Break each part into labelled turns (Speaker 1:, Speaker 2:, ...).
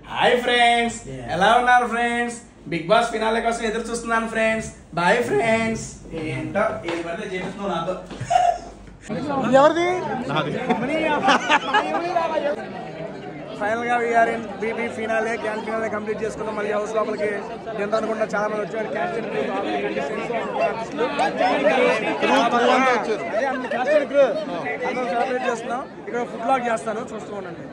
Speaker 1: Hi friends ఎలా ఉన్నారు friends big boss finale కోసం ఎదురు చూస్తున్నాను ఫ్రెండ్స్ బాయ్ ఫ్రెండ్స్ ఏంటో ఏది పడితే చేపిస్తున్నావు నాతో ఎవరిది ఫైనల్ గా we are in BB finale grand finale complete చేసుకున్నాం మళ్ళీ హౌస్ లోపలికి ఎంత అనుకుంటా చాలా మంది వచ్చారు క్యాన్సర్ అదే అన్ని క్యాన్సర్ క్రూ అందరం సెలబ్రేట్ చేస్తున్నాం ఇక్కడ ఫుడ్ బ్లాగ్ చేస్తాను చూస్తూ ఉండండి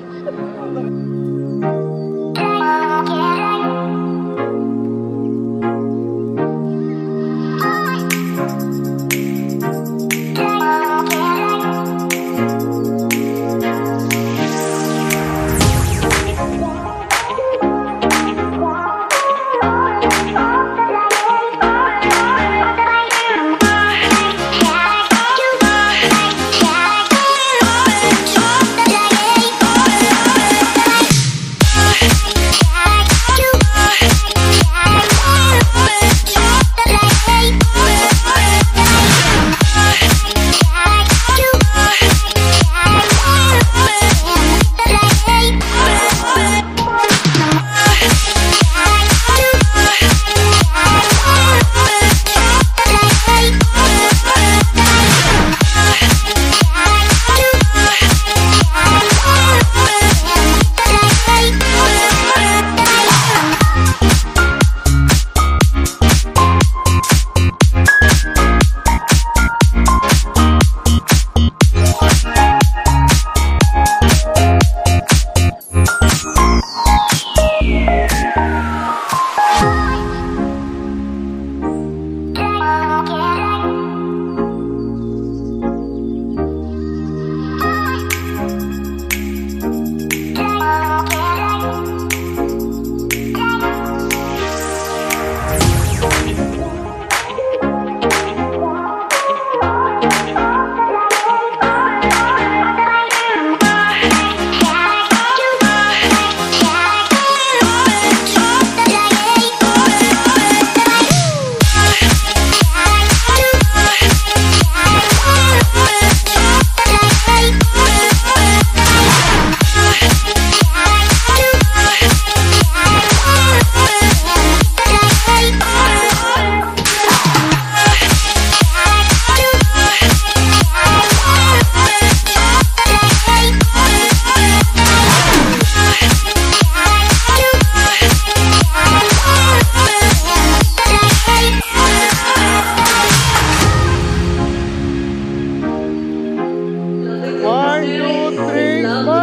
Speaker 2: One, two, three,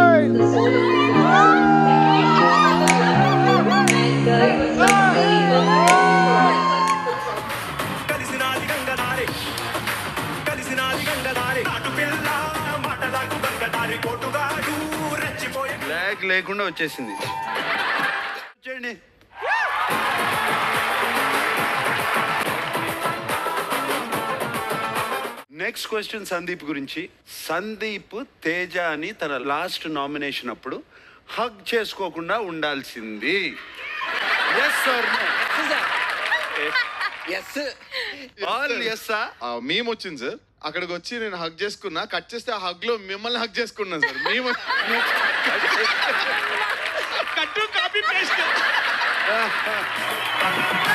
Speaker 2: smile.
Speaker 3: కలిసినాది గంగదారి కలిసినాది గంగదారి అటు పిల్ల మాటలకు గంగదారి కోటుగాడు రెచ్చిపోయే
Speaker 4: బ్లాక్ లేకుండా వచ్చేసింది చూడండి నెక్స్ట్ క్వశ్చన్ సందీప్ గురించి సందీప్ తేజ అని తన లాస్ట్ నామినేషన్ అప్పుడు హగ్ చేసుకోకుండా ఉండాల్సింది ఎస్ సార్
Speaker 5: ఎస్
Speaker 4: ఆల్ ఎస్సా
Speaker 2: మేము వచ్చింది సార్ అక్కడికి వచ్చి నేను హగ్ చేసుకున్నా కట్ చేస్తే ఆ హగ్ లో మిమ్మల్ని హగ్ చేసుకున్నాను సార్ మేము
Speaker 3: కట్టు కాపీ పేస్ట్